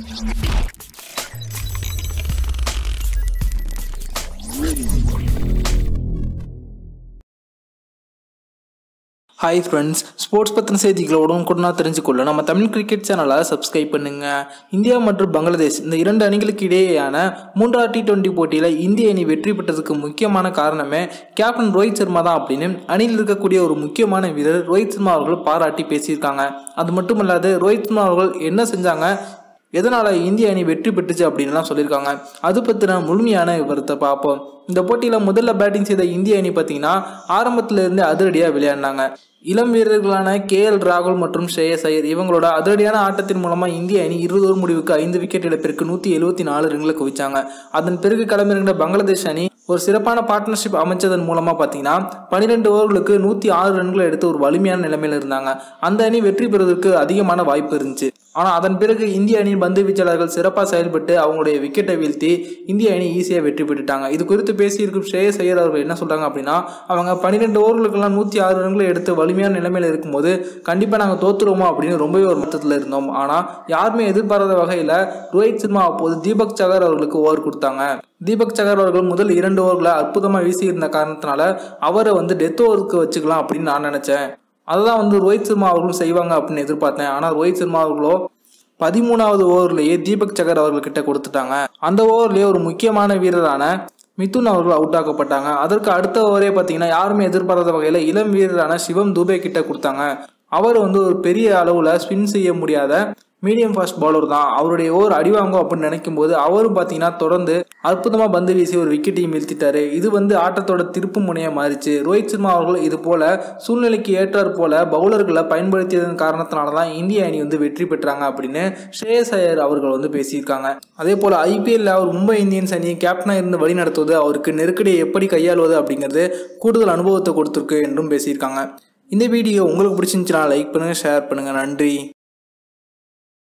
hi friends sports பற்றின செய்திகளை உடனுக்குடனா தெரிஞ்சுக்கொள்ள நம்ம தமிழ் கிரிக்கெட் சேனலை சப்ஸ்கிரைப் பண்ணுங்க இந்தியா மற்றும் பங்களாதேஷ் இந்த இரண்டு அணிகளுக்கு இடையேயான மூன்றாவது டி டுவெண்ட்டி போட்டியில் இந்திய அணி வெற்றி பெற்றதுக்கு முக்கியமான காரணமே கேப்டன் ரோஹித் சர்மா தான் அப்படின்னு அணியில் இருக்கக்கூடிய ஒரு முக்கியமான வீரர் ரோஹித் சர்மா அவர்கள் பாராட்டி பேசியிருக்காங்க அது மட்டும் இல்லாது ரோஹித் சர்மா அவர்கள் என்ன செஞ்சாங்க எதனால் இந்திய அணி வெற்றி பெற்றுச்சு அப்படின்லாம் சொல்லியிருக்காங்க அது பற்றின முழுமையான விவரத்தை பார்ப்போம் இந்த போட்டியில் முதல்ல பேட்டிங் செய்த இந்திய அணி பார்த்தீங்கன்னா ஆரம்பத்துல இருந்தே அதிரடியாக விளையாடினாங்க இளம் வீரர்களான கே எல் ராகுல் மற்றும் ஸ்ரேயஸ் ஐயர் இவங்களோட அதிரடியான ஆட்டத்தின் மூலமாக இந்திய அணி இருபது ஓவர் முடிவுக்கு ஐந்து விக்கெட் இழப்பிற்கு நூற்றி எழுபத்தி நாலு ரன்களை குவிச்சாங்க அதன் பிறகு களமிறங்கின பங்களாதேஷ் அணி ஒரு சிறப்பான பார்ட்னர்ஷிப் அமைச்சதன் மூலமாக பார்த்தீங்கன்னா பன்னிரெண்டு ஓவர்களுக்கு நூற்றி ஆறு ரன்களை எடுத்து ஒரு வலிமையான நிலைமையில் இருந்தாங்க அந்த அணி வெற்றி பெறுவதற்கு அதிகமான வாய்ப்பு இருந்துச்சு ஆனால் அதன் பிறகு இந்திய அணியின் பந்து வீச்சாளர்கள் சிறப்பாக செயல்பட்டு அவங்களுடைய விக்கெட்டை வீழ்த்தி இந்திய அணி ஈஸியாக வெற்றி பெற்றுட்டாங்க இது குறித்து பேசியிருக்கும் ஸ்ரேயஸ் ஐயர் அவர்கள் என்ன சொல்கிறாங்க அப்படின்னா அவங்க பன்னிரெண்டு ஓவர்களுக்கெல்லாம் நூற்றி ஆறு ரன்களை எடுத்து வலிமையான நிலைமையில் இருக்கும்போது கண்டிப்பாக நாங்கள் தோத்துருவோமா அப்படின்னு ரொம்பவே ஒரு மட்டத்தில் இருந்தோம் ஆனால் யாருமே எதிர்பாராத வகையில் ரோஹித் சர்மா அப்போது தீபக் சகர் அவர்களுக்கு ஓவர் கொடுத்தாங்க தீபக் சகர் அவர்கள் முதல் இரண்டு ஓவர்களை அற்புதமாக வீசியிருந்த காரணத்தினால அவரை வந்து டெத் ஓவருக்கு வச்சுக்கலாம் அப்படின்னு நான் நினச்சேன் அதுதான் வந்து ரோஹித் சர்மா அவர்களும் செய்வாங்க அப்படின்னு எதிர்பார்த்தேன் ஆனால் ரோஹித் சர்மா அவர்களோ பதிமூணாவது ஓவர்லேயே தீபக் சகர் அவர்கள்கிட்ட கொடுத்துட்டாங்க அந்த ஓவர்லேயே ஒரு முக்கியமான வீரரான மிதுன் அவர்கள் அவுட் ஆக்கப்பட்டாங்க அதற்கு அடுத்த ஓவரே பார்த்தீங்கன்னா யாருமே எதிர்பாராத வகையில் இளம் வீரரான சிவம் துபே கிட்ட கொடுத்தாங்க அவர் வந்து ஒரு பெரிய அளவில் ஸ்பின் செய்ய முடியாத மீடியம் ஃபாஸ்ட் பவுலர் தான் அவருடைய ஓவர் அடி வாங்கும் அப்படின்னு நினைக்கும் போது அவரும் பார்த்தீங்கன்னா தொடர்ந்து அற்புதமாக பந்து வீசி ஒரு விக்கெட்டையும் வீழ்த்திட்டாரு இது வந்து ஆட்டத்தோட திருப்பு முனையாக மாறிச்சு ரோஹித் சர்மா அவர்கள் இது போல சூழ்நிலைக்கு ஏற்றார் போல பவுலர்களை பயன்படுத்தியதன் காரணத்தினால தான் இந்திய அணி வந்து வெற்றி பெற்றாங்க அப்படின்னு ஸ்ரேயஸ் ஐயர் அவர்கள் வந்து பேசியிருக்காங்க அதே போல் ஐபிஎல்ல அவர் மும்பை இந்தியன்ஸ் அணியை கேப்டனாக இருந்து வழி நடத்துவது அவருக்கு நெருக்கடியை எப்படி கையாளுவது அப்படிங்கிறது கூடுதல் அனுபவத்தை கொடுத்துருக்கு என்றும் பேசியிருக்காங்க இந்த வீடியோ உங்களுக்கு பிடிச்சிருந்துச்சுன்னா லைக் பண்ணுங்கள் ஷேர் பண்ணுங்கள் நன்றி